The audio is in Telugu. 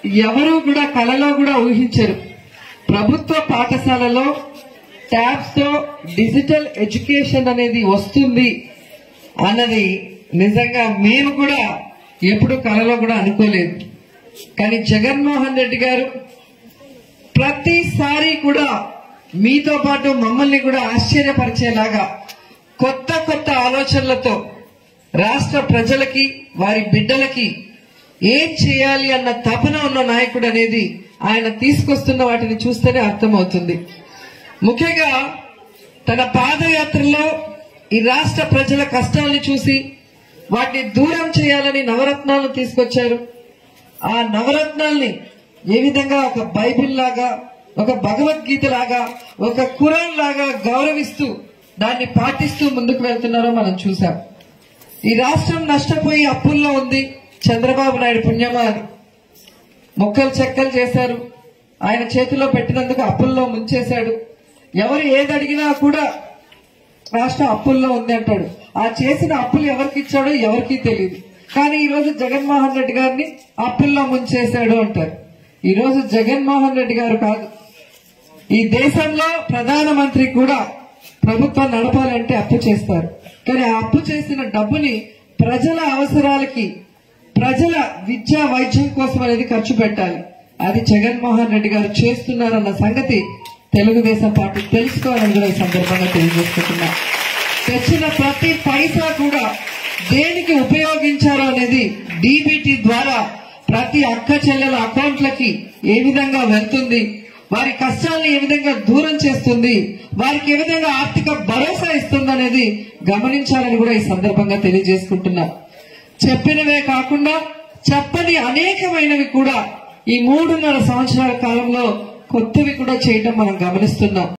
ఎవరు కూడా కలలో కూడా ఊహించరు ప్రభుత్వ పాఠశాలలో ట్యాబ్స్ తో డిజిటల్ ఎడ్యుకేషన్ అనేది వస్తుంది అన్నది నిజంగా మేము కూడా ఎప్పుడు కలలో కూడా అనుకోలేదు కానీ జగన్మోహన్ రెడ్డి గారు ప్రతిసారి కూడా మీతో పాటు మమ్మల్ని కూడా ఆశ్చర్యపరిచేలాగా కొత్త కొత్త ఆలోచనలతో రాష్ట్ర ప్రజలకి వారి బిడ్డలకి ఏం చేయాలి అన్న తపన ఉన్న నాయకుడు అనేది ఆయన తీసుకొస్తున్న వాటిని చూస్తేనే అర్థమవుతుంది ముఖ్యంగా తన పాదయాత్రలో ఈ రాష్ట్ర ప్రజల కష్టాలను చూసి వాటిని దూరం చేయాలని నవరత్నాలను తీసుకొచ్చారు ఆ నవరత్నాల్ని ఏ విధంగా ఒక బైబిల్ లాగా ఒక భగవద్గీత లాగా ఒక ఖురాన్ లాగా గౌరవిస్తూ దాన్ని పాటిస్తూ ముందుకు వెళ్తున్నారో మనం చూసాం ఈ రాష్ట్రం నష్టపోయి అప్పుల్లో ఉంది చంద్రబాబు నాయుడు పుణ్యమా అని మొక్కలు చెక్కలు చేశారు ఆయన చేతిలో పెట్టినందుకు అప్పుల్లో ముంచేశాడు ఎవరు ఏది అడిగినా కూడా రాష్ట్రం అప్పుల్లో ఉంది అంటాడు ఆ చేసిన అప్పులు ఎవరికి ఇచ్చాడో ఎవరికీ తెలియదు కానీ ఈ రోజు జగన్మోహన్ రెడ్డి గారిని అప్పుల్లో ముంచేశాడు అంటారు ఈ రోజు జగన్మోహన్ రెడ్డి గారు కాదు ఈ దేశంలో ప్రధానమంత్రి కూడా ప్రభుత్వం నడపాలంటే అప్పు చేస్తారు కానీ ఆ అప్పు చేసిన డబ్బుని ప్రజల అవసరాలకి ప్రజల విద్యా వైద్యం కోసం అనేది ఖర్చు పెట్టాలి అది జగన్మోహన్ రెడ్డి గారు చేస్తున్నారన్న సంగతి తెలుగుదేశం పార్టీ తెలుసుకోవాలని కూడా ఈ సందర్భంగా తెలియజేసుకుంటున్నా తెచ్చిన ప్రతి పైసా కూడా దేనికి ఉపయోగించారో అనేది డీబీటీ ద్వారా ప్రతి అక్క చెల్లెల అకౌంట్లకి ఏ విధంగా వెళ్తుంది వారి కష్టాలను ఏ విధంగా దూరం చేస్తుంది వారికి ఏ విధంగా ఆర్థిక భరోసా ఇస్తుంది అనేది గమనించాలని కూడా ఈ సందర్భంగా తెలియజేసుకుంటున్నా చెప్పినవే కాకుండా చెప్పని అనేకమైనవి కూడా ఈ మూడున్నర సంవత్సరాల కాలంలో కొత్తవి కూడా చేయటం మనం గమనిస్తున్నాం